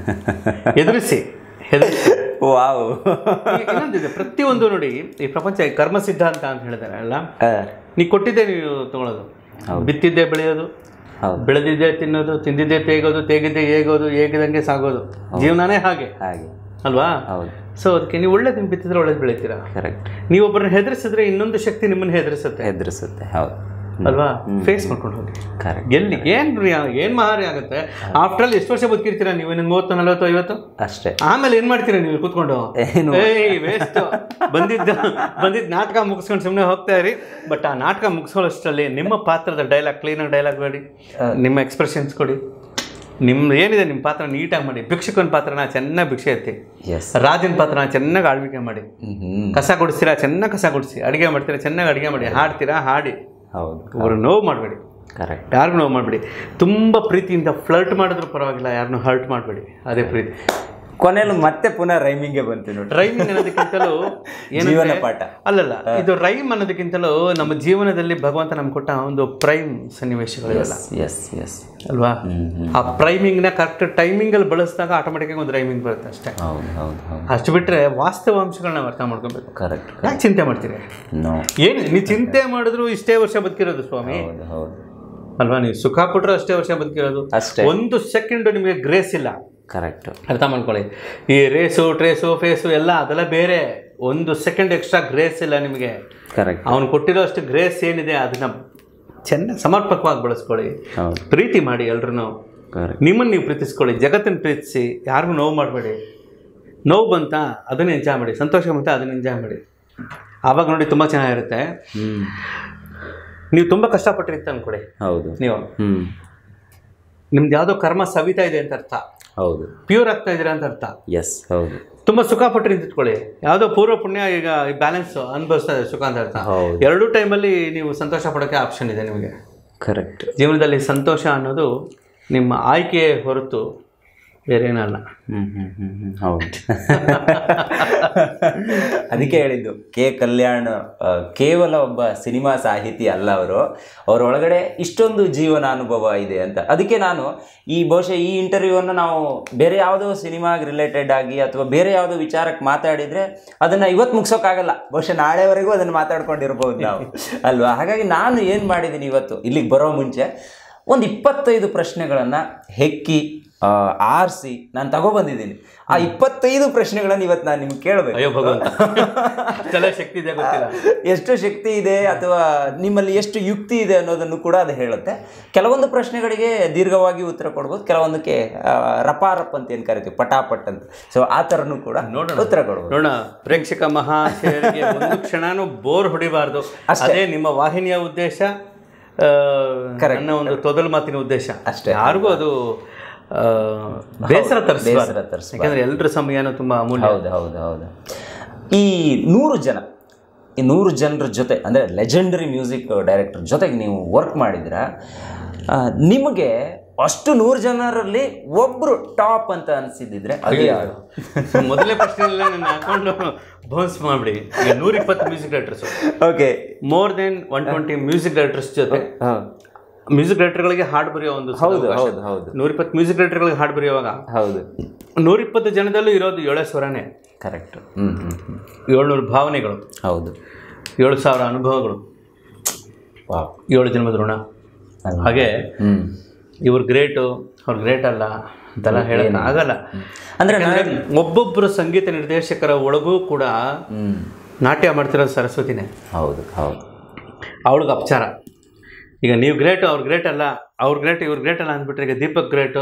ಎದುರಿಸಿ ಹೆದರಿಸಿ ವಾವ್ ಈ- ಇನ್ನೊಂದಿದೆ ಪ್ರತಿಯೊಂದು ನೋಡಿ ಈ ಪ್ರಪಂಚ ಕರ್ಮ ಸಿದ್ಧಾಂತ ಅಂತ ಹೇಳಿದಾರೆ ಅಲ್ಲ ನೀ ಕೊಟ್ಟಿದ್ದೆ ನೀವು ತಗೊಳ್ಳೋದು ಬಿತ್ತಿದ್ದೆ ಬೆಳೆಯೋದು ಹೌದು ಬೆಳೆದಿದ್ದೆ ತಿನ್ನೋದು ತಿಂದಿದ್ದೆ ತೇಗೋದು ತೇಗಿದ್ದೆ ಏಗೋದು ಏಗಿದಂಗೆ ಸಾಗೋದು ಜೀವನನೇ ಹಾಗೆ ಹಾಗೆ ಅಲ್ವಾ ಹೌದು ಸೊ ಅದಕ್ಕೆ ನೀವು ಒಳ್ಳೇದನ್ನ ಬಿತ್ತಿದ್ರೆ ಒಳ್ಳೇದು ಬೆಳಿತೀರಾ ಕರೆಕ್ಟ್ ನೀವೊಬ್ಬರನ್ನ ಹೆದರಿಸಿದ್ರೆ ಇನ್ನೊಂದು ಶಕ್ತಿ ನಿಮ್ಮನ್ನ ಹೆದರಿಸುತ್ತೆ ಹೆದರಿಸುತ್ತೆ ಹೌದು ಅಲ್ವಾ ಫೇಸ್ ಮಾಡ್ಕೊಂಡು ಹೋಗಿ ಕರೆಕ್ಟ್ ಎಲ್ಲಿ ಏನ್ ರೀ ಏನ್ ಮಹಾರಿ ಆಗುತ್ತೆ ಆಫ್ಟರ್ ಆಲ್ ಎಷ್ಟು ವರ್ಷ ಬದುಕಿರ್ತೀರಾ ನೀವು ಇನ್ನೊಂದು ಮೂವತ್ತು ನಲವತ್ತು ಐವತ್ತು ಅಷ್ಟೇ ಆಮೇಲೆ ಏನ್ ಮಾಡ್ತೀರಾ ನೀವು ಕೂತ್ಕೊಂಡು ಏನು? ಏಯ್ ವೇಸ್ಟ್ ಬಂದಿದ್ದ ಬಂದಿದ್ದ ನಾಟಕ ಮುಗಿಸ್ಕೊಂಡು ಸುಮ್ಮನೆ ಹೋಗ್ತಾ ಇರಿ ಬಟ್ ಆ ನಾಟಕ ಮುಗಿಸೋಷ್ಟರಲ್ಲಿ ನಿಮ್ಮ ಪಾತ್ರದ ಡೈಲಾಗ್ ಕ್ಲೀನಾಗಿ ಡೈಲಾಗ್ ಮಾಡಿ ನಿಮ್ಮ ಎಕ್ಸ್ಪ್ರೆಷನ್ಸ್ ಕೊಡಿ ನಿಮ್ಮ ಏನಿದೆ ನಿಮ್ಮ ಪಾತ್ರ ನೀಟಾಗಿ ಮಾಡಿ ಭಿಕ್ಷುಕನ ಪಾತ್ರನ ಚೆನ್ನಾಗಿ ಭಿಕ್ಷೆ ಎತ್ತಿ ಎಸ್ ರಾಜನ ಪಾತ್ರನ ಚೆನ್ನಾಗಿ ಆಳ್ವಿಕೆ ಮಾಡಿ ಹ್ಮ್ ಕಸ ಗುಡಿಸ್ತೀರಾ ಚೆನ್ನಾಗಿ ಕಸ ಗುಡಿಸಿ ಅಡುಗೆ ಮಾಡ್ತೀರಾ ಚೆನ್ನಾಗಿ ಅಡುಗೆ ಮಾಡಿ ಹಾಡ್ತೀರಾ ಹಾಡಿ ಹೌದು ಒಬ್ಬರು ನೋವು ಮಾಡಬೇಡಿ ಕರೆಕ್ಟ್ ಯಾರಿಗೂ ನೋವು ಮಾಡಬೇಡಿ ತುಂಬ ಪ್ರೀತಿಯಿಂದ ಫ್ಲರ್ಟ್ ಮಾಡಿದ್ರು ಪರವಾಗಿಲ್ಲ ಯಾರನ್ನೂ ಹರ್ಟ್ ಮಾಡಬೇಡಿ ಅದೇ ಪ್ರೀತಿ ಕೊನೆಯಲ್ಲಿ ಮತ್ತೆ ಪುನಃ ರೈಮಿಂಗ್ಗೆ ಬಂತು ನೋಡಿ ರೈಮಿಂಗ್ ಅನ್ನೋದಕ್ಕಿಂತಲೂ ಏನಂದ್ರೆ- ಜೀವನ ಪಾಠ. ಅಲ್ಲಲ್ಲ ಇದು ರೈಮ್ ಅನ್ನೋದಕ್ಕಿಂತಲೂ ನಮ್ಮ ಜೀವನದಲ್ಲಿ ಭಗವಂತ ನಮ್ಗೆ ಕೊಟ್ಟ ಒಂದು ಪ್ರೈಮ್ ಸನ್ನಿವೇಶಗಳಿವೆಲ್ಲ ಎಸ್ ಎಸ್ ಅಲ್ವಾ ಆ ಪ್ರೈಮಿಂಗ್ನ ಕರೆಕ್ಟ್ ಟೈಮಿಂಗಲ್ಲಿ ಬಳಸಿದಾಗ ಆಟೋಮೆಟಿಕ್ಕಾಗಿ ಒಂದು ರೈಮಿಂಗ್ ಬರುತ್ತೆ ಅಷ್ಟೇ ಹೌದು ಹೌದು ಹೌದು ಅಷ್ಟು ಬಿಟ್ಟರೆ ವಾಸ್ತವಾಂಶಗಳನ್ನ ಅರ್ಥ ಮಾಡ್ಕೊಬೇಕು ಕರೆಕ್ಟ್ ಯಾಕೆ ಚಿಂತೆ ಮಾಡ್ತೀರಿ ನೋ ಏನು ನೀವು ಚಿಂತೆ ಮಾಡಿದ್ರು ಇಷ್ಟೇ ವರ್ಷ ಬದುಕಿರೋದು ಸ್ವಾಮಿ ಹೌದು ಹೌದು ಅಲ್ವಾ ನೀವು ಸುಖ ಪಟ್ರು ಅಷ್ಟೇ ವರ್ಷ ಬದುಕಿರೋದು ಅಷ್ಟೇ. ಒಂದು ಸೆಕೆಂಡ್ ನಿಮಗೆ ಗ್ರೇಸ್ ಇಲ್ಲ ಕರೆಕ್ಟ್ ಅರ್ಥ ಮಾಡ್ಕೊಳ್ಳಿ ಈ ರೇಸು ಟ್ರೇಸು ಫೇಸು ಎಲ್ಲ ಅದೆಲ್ಲ ಬೇರೆ ಒಂದು ಸೆಕೆಂಡ್ ಎಕ್ಸ್ಟ್ರಾ ಗ್ರೇಸ್ ಇಲ್ಲ ನಿಮಗೆ ಕರೆಕ್ಟ್ ಅವನು ಕೊಟ್ಟಿರೋ ಅಷ್ಟು ಗ್ರೇಸ್ ಏನಿದೆ ಅದನ್ನ ಚೆನ್ನಾಗಿ ಸಮರ್ಪಕವಾಗಿ ಬಳಸ್ಕೊಳ್ಳಿ ಹೌದು ಪ್ರೀತಿ ಮಾಡಿ ಎಲ್ರೂ ಕರೆಕ್ಟ್ ನಿಮ್ಮನ್ನು ನೀವು ಪ್ರೀತಿಸ್ಕೊಳ್ಳಿ ಜಗತ್ತನ್ನು ಪ್ರೀತಿಸಿ ಯಾರಿಗೂ ನೋವು ಮಾಡಬೇಡಿ ನೋವು ಬಂತ ಅದನ್ನ ಎಂಜಾಯ್ ಮಾಡಿ ಸಂತೋಷ ಬಂತ ಅದನ್ನ ಎಂಜಾಯ್ ಮಾಡಿ ಆವಾಗ ನೋಡಿ ತುಂಬ ಚೆನ್ನಾಗಿರುತ್ತೆ ಹ್ಮ್ ನೀವು ತುಂಬ ಕಷ್ಟಪಟ್ಟಿರ್ತ ಅನ್ಕೊಡಿ ಹೌದು ನೀವು ಹ್ಮ್ ನಿಮ್ದು ಯಾವುದೋ ಕರ್ಮ ಸವಿತಾ ಇದೆ ಅಂತ ಅರ್ಥ ಹೌದು ಪ್ಯೂರ್ ಆಗ್ತಾ ಇದ್ದೀರಾ ಅಂತ ಅರ್ಥ ಎಸ್ ಹೌದು ತುಂಬ ಸುಖ ಪಟ್ಟರೆ ನಿಂತಿಟ್ಕೊಳ್ಳಿ ಯಾವುದೋ ಪೂರ್ವ ಪುಣ್ಯ ಈಗ ಬ್ಯಾಲೆನ್ಸ್ ಅನುಭವಿಸ್ತಾ ಇದೆ ಸುಖ ಅಂತ ಅರ್ಥ ಹೌದು. ಎರಡೂ ಟೈಮಲ್ಲಿ ನೀವು ಸಂತೋಷ ಪಡೋಕ್ಕೆ ಆಪ್ಷನ್ ಇದೆ ನಿಮಗೆ ಕರೆಕ್ಟ್ ಜೀವನದಲ್ಲಿ ಸಂತೋಷ ಅನ್ನೋದು ನಿಮ್ಮ ಆಯ್ಕೆಯೇ ಹೊರತು ಬೇರೆ ಏನಲ್ಲ ಹ್ಮ್ ಹ್ಮ್ ಹ್ಮ್ ಹ್ಮ್ ಹೌದು ಅದಕ್ಕೆ ಹೇಳಿದ್ದು ಕೆ ಕಲ್ಯಾಣ್ ಆ, ಕೇವಲ ಒಬ್ಬ ಸಿನಿಮಾ ಸಾಹಿತಿ ಅಲ್ಲ ಅವರು ಅವರೊಳಗಡೆ ಇಷ್ಟೊಂದು ಜೀವನ ಅನುಭವ ಇದೆ ಅಂತ ಅದಕ್ಕೆ ನಾನು ಈ ಬಹುಶಃ ಈ ಇಂಟರ್ವ್ಯೂವನ್ನು ನಾವು ಬೇರೆ ಯಾವುದೋ ಸಿನಿಮಾಗೆ ರಿಲೇಟೆಡ್ ಆಗಿ ಅಥವಾ ಬೇರೆ ಯಾವುದೋ ವಿಚಾರಕ್ಕೆ ಮಾತಾಡಿದ್ರೆ ಅದನ್ನ ಇವತ್ತು ಮುಗಿಸೋಕ್ಕಾಗಲ್ಲ ಬಹುಶಃ ನಾಳೆವರೆಗೂ ಅದನ್ನು ಮಾತಾಡ್ಕೊಂಡಿರ್ಬೋದು ನಾವು ಅಲ್ವಾ ಹಾಗಾಗಿ ನಾನು ಏನು ಮಾಡಿದ್ದೀನಿ ಇವತ್ತು ಇಲ್ಲಿಗೆ ಬರೋ ಮುಂಚೆ ಒಂದು ಇಪ್ಪತ್ತೈದು ಪ್ರಶ್ನೆಗಳನ್ನು ಹೆಕ್ಕಿ ಆರಿಸಿ ನಾನು ತಗೊಬಂದಿದ್ದೀನಿ ಆ ಇಪ್ಪತ್ತೈದು ಪ್ರಶ್ನೆಗಳನ್ನು ಇವತ್ತು ನಾನು ನಿಮ್ಗೆ ಕೇಳಬೇಕು ಅಯ್ಯೋ ಭಗವಂತ ಇಷ್ಟೆಲ್ಲ ಶಕ್ತಿ ಇದೆ ಗೊತ್ತಿಲ್ಲ ಎಷ್ಟು ಶಕ್ತಿ ಇದೆ ಅಥವಾ ನಿಮ್ಮಲ್ಲಿ ಎಷ್ಟು ಯುಕ್ತಿ ಇದೆ ಅನ್ನೋದನ್ನು ಕೂಡ ಅದು ಹೇಳುತ್ತೆ ಕೆಲವೊಂದು ಪ್ರಶ್ನೆಗಳಿಗೆ ದೀರ್ಘವಾಗಿ ಉತ್ತರ ಕೊಡ್ಬೋದು ಕೆಲವೊಂದಕ್ಕೆ ಆ, ರಪಾರಪ್ ಅಂತ ಏನು ಕರಿತೀವಿ ಪಟಾಪಟ್ ಅಂತ ಸೊ ಆ ಥರನೂ ಕೂಡ ಉತ್ತರ ಕೊಡ್ಬೋದು ನೋಡೋಣ ಪ್ರೇಕ್ಷಕ ಮಹಾಶಯರಿಗೆ ಒಂದು ಕ್ಷಣನೂ ಬೋರ್ ಹೊಡಿಬಾರ್ದು ಅದೇ ನಿಮ್ಮ ವಾಹಿನಿಯ ಉದ್ದೇಶ ಆ, ನನ್ನ ಒಂದು ತೊದಲು ಮಾತಿನ ಉದ್ದೇಶ ಅಷ್ಟೇ. ಯಾರಿಗೂ ಅದು ಆ, ಬೇಸರ ಬೇಸರ ತರಿಸಬಾರ್ದು ತರಿಸ್ಬಾರ್ದು. ಯಾಕಂದ್ರೆ ಎಲ್ಲರ ಸಮಯನೂ ತುಂಬಾ ಅಮೂಲ್ಯ ಹೌದು ಹೌದು ಹೌದು ಈ ನೂರು ಜನ ಈ ನೂರು ಜನರ ಜೊತೆ ಅಂದರೆ ಲೆಜೆಂಡರಿ ಮ್ಯೂಸಿಕ್ ಡೈರೆಕ್ಟರ್ ಜೊತೆಗೆ ನೀವು ವರ್ಕ್ ಮಾಡಿದ್ರ ಆ, ನಿಮಗೆ ಅಷ್ಟು ನೂರು ಜನರಲ್ಲಿ ಒಬ್ರು ಟಾಪ್ ಅಂತ ಅನಿಸಿದ್ದಿದ್ರೆ ಅದು ಯಾರು ಸೊ ಮೊದಲನೇ ಪ್ರಶ್ನೆಯಲ್ಲ ನನ್ನ ಹಾಕೊಂಡು ಬೌನ್ಸ್ ಮಾಡ್ಬಿಡಿ ಈಗ ನೂರ ಇಪ್ಪತ್ತು music directors okay more then one twenty music directors ಜೊತೆ ಮ್ಯೂಸಿಕ್ ಡೈರೆಕ್ಟರ್ಗಳಿಗೆ ಹಾಡು ಬರೆಯೋ ಒಂದು ಹೌದು ಹೌದು ಹೌದು ನೂರಿಪ್ಪತ್ತು ಮ್ಯೂಸಿಕ್ ಡೈರೆಕ್ಟರ್ಗಳಿಗೆ ಹಾಡು ಬರೆಯುವಾಗ ಹೌದು ನೂರಿಪ್ಪತ್ತು ಜನದಲ್ಲೂ ಇರೋದು ಏಳೇ ಸ್ವರನೇ ಕರೆಕ್ಟ್ ಹ್ಞೂ ಹ್ಞೂ ಹ್ಞೂ ಏಳ್ನೂರು ಭಾವನೆಗಳು ಹೌದು ಏಳು ಸಾವಿರ ಅನುಭವಗಳು ವಾವ್ ಏಳು ಜನ್ಮದ ಋಣ ಹಾಗೆ ಹ್ಞೂ ಇವ್ರು ಗ್ರೇಟು ಅವ್ರು ಗ್ರೇಟ್ ಅಲ್ಲ ಅಂತೆಲ್ಲ ಹೇಳಕ್ ಆಗಲ್ಲ ಅಂದರೆ ಯಾಕಂದ್ರೆ ಒಬ್ಬೊಬ್ಬರು ಸಂಗೀತ ನಿರ್ದೇಶಕರ ಒಳಗೂ ಕೂಡ ಹ್ಞೂ ನಾಟ್ಯ ಮಾಡ್ತಿರೋದು ಸರಸ್ವತಿನೇ ಹೌದು ಹೌದು ಅವಳಿಗೆ ಅಪಚಾರ ಈಗ ನೀವು ಗ್ರೇಟ್ ಅವ್ರು ಗ್ರೇಟ್ ಅಲ್ಲ ಅವ್ರು ಗ್ರೇಟ್ ಇವ್ರು ಗ್ರೇಟ್ ಅಲ್ಲ ಅಂದ್ಬಿಟ್ರೆ ಈಗ ದೀಪಕ್ ಗ್ರೇಟು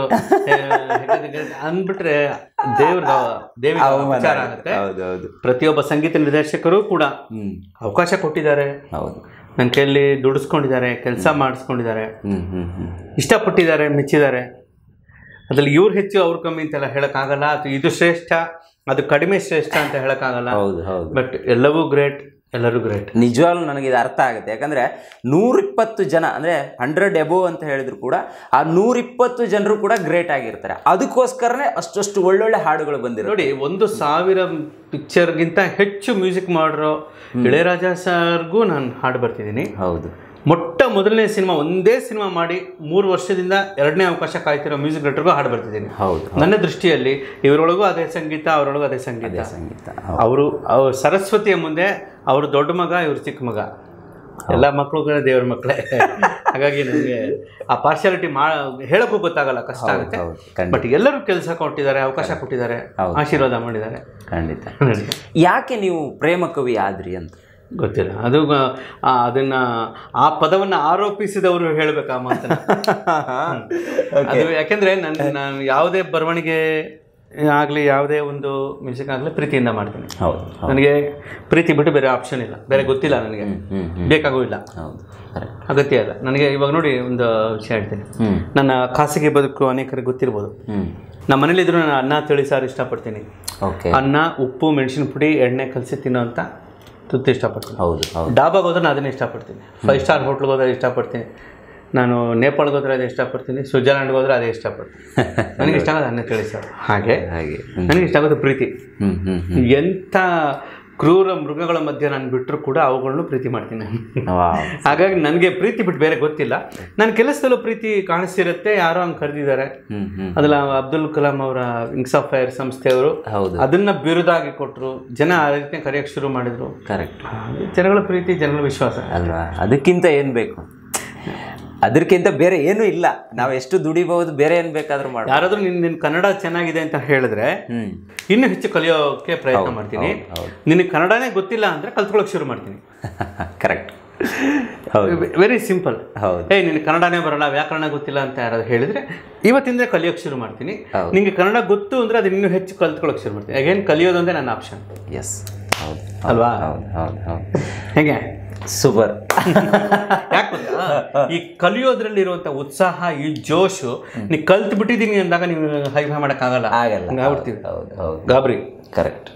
ಅಂದ್ಬಿಟ್ರೆ ದೇವ್ರ ದೇವಿಗೆ ಅಪಚಾರ ಆಗುತ್ತೆ ಹೌದು ಹೌದು ಪ್ರತಿಯೊಬ್ಬ ಸಂಗೀತ ನಿರ್ದೇಶಕರು ಕೂಡ ಹ್ಞೂ ಅವಕಾಶ ಕೊಟ್ಟಿದ್ದಾರೆ ಹೌದು ನನ್ನ ಕೈಯಲ್ಲಿ ದುಡಿಸ್ಕೊಂಡಿದ್ದಾರೆ ಕೆಲಸ ಮಾಡಿಸ್ಕೊಂಡಿದ್ದಾರೆ ಹ್ಞೂ ಹ್ಞೂ ಹ್ಞೂ ಇಷ್ಟಪಟ್ಟಿದ್ದಾರೆ ಮೆಚ್ಚಿದ್ದಾರೆ ಅದ್ರಲ್ಲಿ ಇವ್ರು ಹೆಚ್ಚು ಅವ್ರು ಕಮ್ಮಿ ಅಂತೆಲ್ಲ ಹೇಳೋಕ್ಕಾಗಲ್ಲ ಅಥವಾ ಇದು ಶ್ರೇಷ್ಠ ಅದು ಕಡಿಮೆ ಶ್ರೇಷ್ಠ ಅಂತ ಹೇಳೋಕ್ಕಾಗಲ್ಲ ಹೌದು ಹೌದು ಬಟ್ ಎಲ್ಲವೂ ಗ್ರೇಟ್ ಎಲ್ಲರೂ ಗ್ರೇಟ್ ನಿಜವಾಗ್ಲೂ ನನಗೆ ಇದು ಅರ್ಥ ಆಗುತ್ತೆ ಯಾಕಂದ್ರೆ ನೂರಿಪ್ಪತ್ತು ಜನ ಅಂದ್ರೆ ಹಂಡ್ರೆಡ್ ಎಬೋ ಅಂತ ಹೇಳಿದ್ರು ಕೂಡ ಆ ನೂರಿಪ್ಪತ್ತು ಜನರು ಕೂಡ ಗ್ರೇಟ್ ಆಗಿರ್ತಾರೆ ಅದಕ್ಕೋಸ್ಕರನೇ ಅಷ್ಟಷ್ಟು ಒಳ್ಳೊಳ್ಳೆ ಹಾಡುಗಳು ಬಂದಿರೋ ನೋಡಿ ಒಂದು ಸಾವಿರ ಪಿಕ್ಚರ್ಗಿಂತ ಹೆಚ್ಚು ಮ್ಯೂಸಿಕ್ ಮಾಡಿರೋ ಇಳೆಯರಾಜ ಸರ್ಗೂ ನಾನು ಹಾಡು ಬರ್ತಿದ್ದೀನಿ ಹೌದು ಮೊಟ್ಟ ಮೊದಲನೇ ಸಿನಿಮಾ ಒಂದೇ ಸಿನಿಮಾ ಮಾಡಿ ಮೂರು ವರ್ಷದಿಂದ ಎರಡನೇ ಅವಕಾಶ ಕಾಯ್ತಿರೋ ಮ್ಯೂಸಿಕ್ ಡೈರೆಕ್ಟರ್ಗೂ ಹಾಡು ಬರ್ತಿದ್ದೀನಿ ಹೌದು ನನ್ನ ದೃಷ್ಟಿಯಲ್ಲಿ ಇವರೊಳಗೂ ಅದೇ ಸಂಗೀತ ಅವರೊಳಗೂ ಅದೇ ಸಂಗೀತ ಸಂಗೀತ ಅವರು ಅವ್ರು ಸರಸ್ವತಿಯ ಮುಂದೆ ಅವರು ದೊಡ್ಡ ಮಗ ಇವ್ರು ಚಿಕ್ಕ ಮಗ ಎಲ್ಲ ಮಕ್ಕಳು ದೇವ್ರ ಮಕ್ಕಳೇ ಹಾಗಾಗಿ ನನಗೆ ಆ ಪಾರ್ಶಾಲಿಟಿ ಮಾ ಹೇಳಕ್ಕೂ ಗೊತ್ತಾಗಲ್ಲ ಕಷ್ಟ ಆಗುತ್ತೆ ಹೌದು ಖಂಡಿತ ಬಟ್ ಎಲ್ಲರೂ ಕೆಲಸ ಕೊಟ್ಟಿದ್ದಾರೆ ಅವಕಾಶ ಕೊಟ್ಟಿದ್ದಾರೆ ಹೌದು. ಆಶೀರ್ವಾದ ಮಾಡಿದ್ದಾರೆ ಖಂಡಿತ ನನಗೆ ಯಾಕೆ ನೀವು ಪ್ರೇಮ ಕವಿ ಆದ್ರಿ ಅಂತ ಗೊತ್ತಿಲ್ಲ ಅದು ಗ- ಆ, ಅದನ್ನ ಆ ಪದವನ್ನು ಆರೋಪಿಸಿದವರು ಹೇಳ್ಬೇಕು ಆ ಮಾತನ್ನ ಅದು ಯಾಕೆಂದ್ರೆ ನನ್ನ ನಾನು ಯಾವುದೇ ಬರವಣಿಗೆ ಆಗಲಿ ಯಾವುದೇ ಒಂದು ಮ್ಯೂಸಿಕ್ ಆಗಲಿ ಪ್ರೀತಿಯಿಂದ ಮಾಡ್ತೀನಿ ಹೌದು ನನಗೆ ಪ್ರೀತಿ ಬಿಟ್ಟು ಬೇರೆ ಆಪ್ಷನ್ ಇಲ್ಲ ಬೇರೆ ಗೊತ್ತಿಲ್ಲ ನನಗೆ ಹ್ಮ್ ಬೇಕಾಗೂ ಇಲ್ಲ ಹೌದು ಕರೆಕ್ಟ್ ಅಗತ್ಯ ಇಲ್ಲ ನನಗೆ ಇವಾಗ ನೋಡಿ ಒಂದು ವಿಷಯ ಹೇಳ್ತೀನಿ ಹ್ಮ್ ನನ್ನ ಖಾಸಗಿ ಬದುಕು ಅನೇಕರಿಗೆ ಗೊತ್ತಿರ್ಬೋದು ಹ್ಮ್ ನಮ್ಮ ಮನೇಲಿದ್ರು ನಾನು ಅನ್ನ ತಿಳಿ ಸಾರು ಇಷ್ಟಪಡ್ತೀನಿ ಓಕೆ ಅನ್ನ ಉಪ್ಪು ಮೆಣಸಿನ ಪುಡಿ ಎಣ್ಣೆ ಕಲಸಿ ತಿನ್ನೋಂಥ ತುತ್ತು ಇಷ್ಟಪಡ್ತೀನಿ ಹೌದು ಹೌದು ಡಾಬಾಗೆ ಹೋದ್ರೆ ನಾನು ಅದನ್ನೇ ಇಷ್ಟಪಡ್ತೀನಿ ಫೈವ್ ಸ್ಟಾರ್ ಹೋಟ್ಲ್ಗೆ ಹೋದ್ರೆ ಇಷ್ಟಪಡ್ತೀನಿ ನಾನು ನೇಪಾಳ್ಗೆ ಹೋದ್ರೆ ಅದೇ ಇಷ್ಟಪಡ್ತೀನಿ ಸ್ವಿಟ್ಜರ್ಲ್ಯಾಂಡ್ಗೆ ಹೋದ್ರೆ ಅದೇ ಇಷ್ಟಪಡ್ತೀನಿ ನನಗೆ ಇಷ್ಟ ಆಗೋದು ಅನ್ನ ತಿಳಿ ಸಾರು ಹಾಗೆ ಹಾಗೆ ನನಗೆ ಇಷ್ಟ ಆಗೋದು ಪ್ರೀತಿ ಹ್ಮ್ ಹ್ಮ್ ಹ್ಮ್ ಎಂಥ ಕ್ರೂರ ಮೃಗಗಳ ಮಧ್ಯೆ ನಾನು ಬಿಟ್ಟರು ಕೂಡ ಅವುಗಳನ್ನು ಪ್ರೀತಿ ಮಾಡ್ತೀನಿ ನಾನು ವಾವ್ ಹಾಗಾಗಿ ನನಗೆ ಪ್ರೀತಿ ಬಿಟ್ಟು ಬೇರೆ ಗೊತ್ತಿಲ್ಲ ನನ್ನ ಕೆಲಸದಲ್ಲೂ ಪ್ರೀತಿ ಕಾಣಿಸ್ತಿರುತ್ತೆ ಯಾರೋ ಹಂಗೆ ಕರೆದಿದ್ದಾರೆ ಹ್ಮ್ ಹ್ಮ್ ಅದಲ್ಲ ಅಬ್ದುಲ್ ಕಲಾಂ ಅವರ ವಿಂಗ್ಸ್ ಆಫ್ ಫೈರ್ ಸಂಸ್ಥೆಯವರು ಹೌದು ಅದನ್ನ ಬಿರುದಾಗಿ ಕೊಟ್ಟರು ಜನ ಆ ರೀತಿ ಕರೆಯೋಕ್ಕೆ ಶುರು ಮಾಡಿದ್ರು ಕರೆಕ್ಟ್ ಜನಗಳ ಪ್ರೀತಿ ಜನಗಳ ವಿಶ್ವಾಸ ಅಲ್ವಾ ಅದಕ್ಕಿಂತ ಏನು ಬೇಕು ಅದಕ್ಕಿಂತ ಬೇರೆ ಏನೂ ಇಲ್ಲ ನಾವು ಎಷ್ಟು ದುಡಿಬಹುದು ಬೇರೆ ಏನು ಬೇಕಾದ್ರೂ ಮಾಡ ಯಾರಾದ್ರೂ ನಿನ್ ನಿನ್ ಕನ್ನಡ ಚೆನ್ನಾಗಿದೆ ಅಂತ ಹೇಳಿದ್ರೆ ಹ್ಮ್ ಇನ್ನೂ ಹೆಚ್ಚು ಕಲಿಯೋಕೆ ಪ್ರಯತ್ನ ಮಾಡ್ತೀನಿ ಹೌದು. ನಿನಗೆ ಕನ್ನಡನೇ ಗೊತ್ತಿಲ್ಲ ಅಂದ್ರೆ ಕಲ್ತ್ಕೊಳ್ಳೋಕೆ ಶುರು ಮಾಡ್ತೀನಿ ಕರೆಕ್ಟ್ ಹೌದು ವೆರಿ ಸಿಂಪಲ್ ಹೌದು ಏಯ್ ನಿನಗೆ ಕನ್ನಡನೇ ಬರಲ್ಲ ವ್ಯಾಕರಣ ಗೊತ್ತಿಲ್ಲ ಅಂತ ಯಾರಾದ್ರು ಹೇಳಿದ್ರೆ ಇವತ್ತಿಂದ ಕಲಿಯೋಕೆ ಶುರು ಮಾಡ್ತೀನಿ ಹೌದು. ನಿಂಗೆ ಕನ್ನಡ ಗೊತ್ತು ಅಂದ್ರೆ ಅದು ಇನ್ನೂ ಹೆಚ್ಚು ಕಲ್ತ್ಕೊಳ್ಳೋಕೆ ಶುರು ಮಾಡ್ತೀನಿ ಅಗೇನ್ ಕಲಿಯೋದು ಅಂದ್ರೆ ನನ್ನ ಆಪ್ಷನ್ ಎಸ್ ಹೌದು ಅಲ್ವಾ ಹೌದು ಹೌದು ಹೌದು ಹೇಗೆ ಸೂಪರ್ ಯಾಕೆ ಗೊತ್ತಾ? ಈ ಕಲಿಯೋದ್ರಲ್ಲಿ ಇರುವಂತ ಉತ್ಸಾಹ ಈ ಜೋಶು ನೀ ಕಲ್ತ್ ಬಿಟ್ಟಿದ್ದೀನಿ ಅಂದಾಗ ನೀವು ಹೈಫೈ ಮಾಡಕ್ಕಾಗಲ್ಲ ಆಗಲ್ಲ ಹಂಗಾಗ್ಬಿಡ್ತೀವಿ ಹೌದು ಹೌದು ಗಾಬರಿ ಕರೆಕ್ಟ್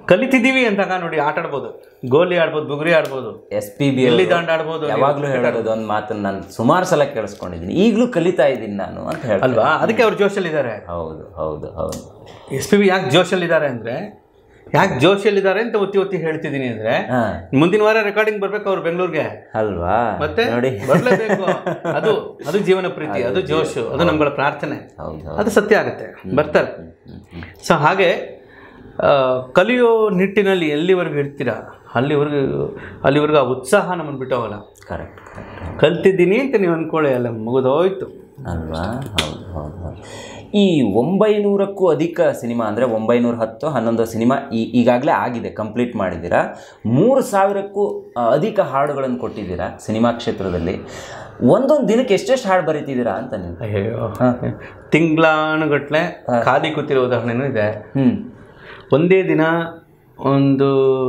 ಕಲಿತಿದ್ದೀವಿ ಅಂದಾಗ ನೋಡಿ ಆಟ ಆಡ್ಬೋದು ಗೋಲಿ ಆಡ್ಬೋದು ಬುಗುರಿ ಆಡ್ಬೋದು ಎಸ್ ಪಿ ಬಿ ಗಿಲ್ಲಿ ದಾಂಡ ಆಡ್ಬೋದು ನೀವು. ಯಾವಾಗ್ಲೂ ಹೇಳೋದು ಒಂದು ಮಾತನ್ನ ನಾನು ಸುಮಾರು ಸಲ ಕೇಳಿಸ್ಕೊಂಡಿದ್ದೀನಿ ಈಗಲೂ ಕಲಿತಾ ಇದ್ದೀನಿ ನಾನು ಅಂತ ಹೇಳ್ತಾರೆ ಅಲ್ವಾ ಅದಕ್ಕೆ ಅವ್ರು ಜೋಶಲ್ಲಿದ್ದಾರೆ ಹೌದು ಹೌದು ಹೌದು ಎಸ್ ಪಿ ಬಿ ಯಾಕೆ ಜೋಶಲ್ಲಿದ್ದಾರೆ ಅಂದರೆ ಯಾಕೆ ಜೋಶಲ್ಲಿದ್ದಾರೆ ಅಂತ ಒತ್ತಿ ಒತ್ತಿ ಹೇಳ್ತಿದ್ದೀನಿ ಅಂದರೆ ಹಾ ಮುಂದಿನ ವಾರ ರೆಕಾರ್ಡಿಂಗ್ ಬರ್ಬೇಕು ಅವ್ರು ಬೆಂಗಳೂರಿಗೆ ಅಲ್ವಾ ಮತ್ತೆ ನೋಡಿ ಬರ್ಲೇಬೇಕು ಅದು ಅದು ಜೀವನ ಪ್ರೀತಿ ಅದು ಜೋಶು ಅದು ನಮ್ಗಳ ಪ್ರಾರ್ಥನೆ ಹೌದು ಹೌದು ಅದು ಸತ್ಯ ಆಗುತ್ತೆ ಬರ್ತಾರೆ ಸೊ ಹಾಗೆ ಆ, ಕಲಿಯೋ ನಿಟ್ಟಿನಲ್ಲಿ ಎಲ್ಲಿವರೆಗೂ ಇರ್ತೀರಾ ಅಲ್ಲಿವರೆಗೂ ಅಲ್ಲಿವರೆಗೂ ಆ ಉತ್ಸಾಹ ನಮ್ಮನ್ನು ಬಿಟ್ಟೋಗಲ್ಲ ಕರೆಕ್ಟ್ ಕರೆಕ್ಟ್ ಕಲ್ತಿದ್ದೀನಿ ಅಂತ ನೀವು ಅಂದ್ಕೊಳ್ಳಿ ಅಲ್ಲ ಮುಗಿದೋಯ್ತು ಅಲ್ವಾ ಹೌದು ಹೌದು ಹೌದು ಈ ಒಂಬೈನೂರಕ್ಕೂ ಅಧಿಕ ಸಿನಿಮಾ ಅಂದರೆ ಒಂಬೈನೂರ ಹತ್ತು ಹನ್ನೊಂದು ಸಿನಿಮಾ ಈ ಈಗಾಗಲೇ ಆಗಿದೆ ಕಂಪ್ಲೀಟ್ ಮಾಡಿದ್ದೀರಾ ಮೂರು ಸಾವಿರಕ್ಕೂ ಆ, ಅಧಿಕ ಹಾಡುಗಳನ್ನು ಕೊಟ್ಟಿದ್ದೀರಾ ಸಿನಿಮಾ ಕ್ಷೇತ್ರದಲ್ಲಿ ಒಂದೊಂದು ದಿನಕ್ಕೆ ಎಷ್ಟೆಷ್ಟು ಹಾಡು ಬರೀತಿದ್ದೀರಾ ಅಂತ ನೀವು ಅಯ್ಯೋ ತಿಂಗಳಾನುಗಟ್ಲೆ ಖಾಲಿ ಕೂತಿರೋ ಉದಾಹರಣೆನೂ ಇದೆ ಹ್ಞೂ ಒಂದೇ ದಿನ ಒಂದು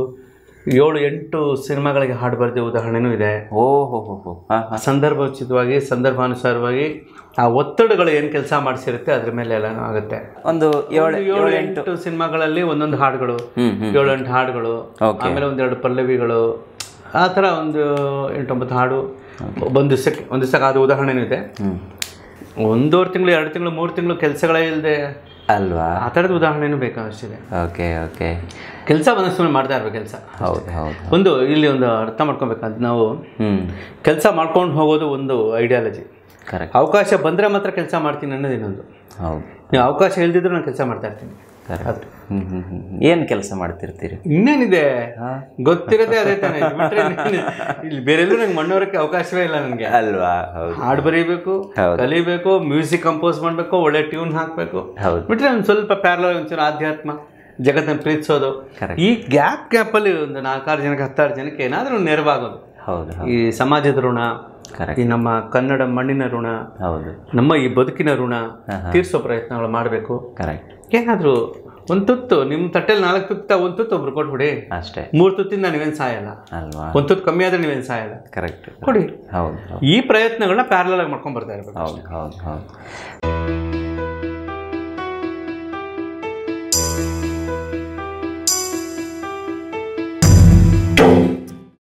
ಏಳು ಎಂಟು ಸಿನಿಮಾಗಳಿಗೆ ಹಾಡು ಬರೆದ ಉದಾಹರಣೆನೂ ಇದೆ ಓ ಹೋ ಹೋ ಹೋ ಹಾಂ ಹಾಂ ಸಂದರ್ಭೋಚಿತವಾಗಿ ಸಂದರ್ಭಾನುಸಾರವಾಗಿ ಆ ಒತ್ತಡಗಳು ಏನು ಕೆಲಸ ಮಾಡಿಸಿರುತ್ತೆ ಅದ್ರ ಮೇಲೆ ಎಲ್ಲನೂ ಆಗುತ್ತೆ ಒಂದು ಏಳು ಒಂದು ಏಳು ಎಂಟು ಸಿನಿಮಾಗಳಲ್ಲಿ ಒಂದೊಂದು ಹಾಡುಗಳು ಹ್ಮ್, ಹ್ಮ್. ಏಳು ಎಂಟು ಹಾಡುಗಳು Okay. ಆಮೇಲೆ ಒಂದೆರಡು ಪಲ್ಲವಿಗಳು ಆ ಥರ ಒಂದು ಎಂಟೊಂಬತ್ತು ಹಾಡು ಒಂದು ದಿವಸಕ್ಕೆ ಒಂದು ದಿವಸಕ್ಕೆ ಆದ ಉದಾಹರಣೆನೂ ಇದೆ ಹ್ಞೂ ಒಂದೂವರೆ ತಿಂಗಳು ಎರಡು ತಿಂಗಳು ಮೂರು ತಿಂಗಳು ಕೆಲಸಗಳೇ ಇಲ್ಲದೆ ಅಲ್ವಾ ಆ ಥರದ ಉದಾಹರಣೆನೂ ಬೇಕಾದಷ್ಟಿದೆ ಓಕೆ ಓಕೆ ಕೆಲಸ ಬಂದ ಸುಮ್ಮನೆ ಮಾಡ್ತಾ ಇರ್ಬೇಕು ಕೆಲಸ ಹೌದು ಹೌದು ಒಂದು ಇಲ್ಲಿ ಒಂದು ಅರ್ಥ ಮಾಡ್ಕೊಬೇಕಂತ ನಾವು ಹ್ಞೂ ಕೆಲಸ ಮಾಡ್ಕೊಂಡು ಹೋಗೋದು ಒಂದು ಐಡಿಯಾಲಜಿ ಕರೆಕ್ಟ್ ಅವಕಾಶ ಬಂದರೆ ಮಾತ್ರ ಕೆಲಸ ಮಾಡ್ತೀನಿ ಅನ್ನೋದು ಇನ್ನೊಂದು ಹೌದು ನೀವು ಅವಕಾಶ ಇಲ್ದಿದ್ರು ನಾನು ಕೆಲಸ ಮಾಡ್ತಾ ಇರ್ತೀನಿ ಕರೆಕ್ಟ್ ಹ್ಞೂ ಹ್ಞೂ ಹ್ಞೂ ಏನು ಕೆಲಸ ಮಾಡ್ತಿರ್ತೀರಿ ಇನ್ನೇನಿದೆ ಗೊತ್ತಿರೋದೇ ಅದೇ ತಾನೇ ಇದು ಬಿಟ್ರೆ ಇನ್ನೇನು? ಇಲ್ಲಿ ಬೇರೆಲ್ಲೂ ನಂಗೆ ಮಣ್ಣೋರಕ್ಕೆ ಅವಕಾಶವೇ ಇಲ್ಲ ನನಗೆ ಅಲ್ವಾ ಹೌದು ಹಾಡು ಬರೀಬೇಕು ಹೌದು. ಕಲಿಬೇಕು ಮ್ಯೂಸಿಕ್ ಕಂಪೋಸ್ ಮಾಡಬೇಕು ಒಳ್ಳೆ ಟ್ಯೂನ್ ಹಾಕಬೇಕು ಹೌದು ಬಿಟ್ರೆ ಒಂದು ಸ್ವಲ್ಪ ಪ್ಯಾರಲ ಒಂಚೂರು ಆಧ್ಯಾತ್ಮ ಜಗತ್ತನ್ನು ಪ್ರೀತಿಸೋದು Correct. ಈ ಗ್ಯಾಪ್ ಗ್ಯಾಪಲ್ಲಿ ಒಂದು ನಾಲ್ಕಾರು ಜನಕ್ಕೆ ಹತ್ತಾರು ಜನಕ್ಕೆ ಏನಾದರೂ ನೆರವಾಗೋದು ಹೌದು ಹೌದು ಈ ಸಮಾಜದ ಋಣ ಕರೆಕ್ಟ್ ಈ ನಮ್ಮ ಕನ್ನಡ ಮಣ್ಣಿನ ಋಣ ಹೌದು ನಮ್ಮ ಈ ಬದುಕಿನ ಋಣ ತೀರಿಸೋ ಪ್ರಯತ್ನಗಳು ಮಾಡಬೇಕು ಕರೆಕ್ಟ್ ಏನಾದರೂ ಒಂದು ತುತ್ತು ನಿಮ್ಮ ತಟ್ಟೆಲಿ ನಾಲ್ಕು ತುತ್ತ ಒಂದು ತುತ್ತು ಒಬ್ರು ಕೊಟ್ಬಿಡಿ ಅಷ್ಟೇ ಮೂರು ತುತ್ತಿಂದ ನೀವೇನು ಸಾಯಲ್ಲ ಅಲ್ವಾ ಒಂದು ತುತ್ತು ಕಮ್ಮಿ ಆದ್ರೆ ನೀವೇನು ಸಾಯಲ್ಲ ಕರೆಕ್ಟ್ ಕೊಡಿ ಹೌದು ಹೌದು ಈ ಪ್ರಯತ್ನಗಳನ್ನ ಪ್ಯಾರಲ್ ಆಗಿ ಮಾಡ್ಕೊಂಡು ಬರ್ತಾ ಇರ್ಬೇಕು ಹೌದು ಹೌದು ಹೌದು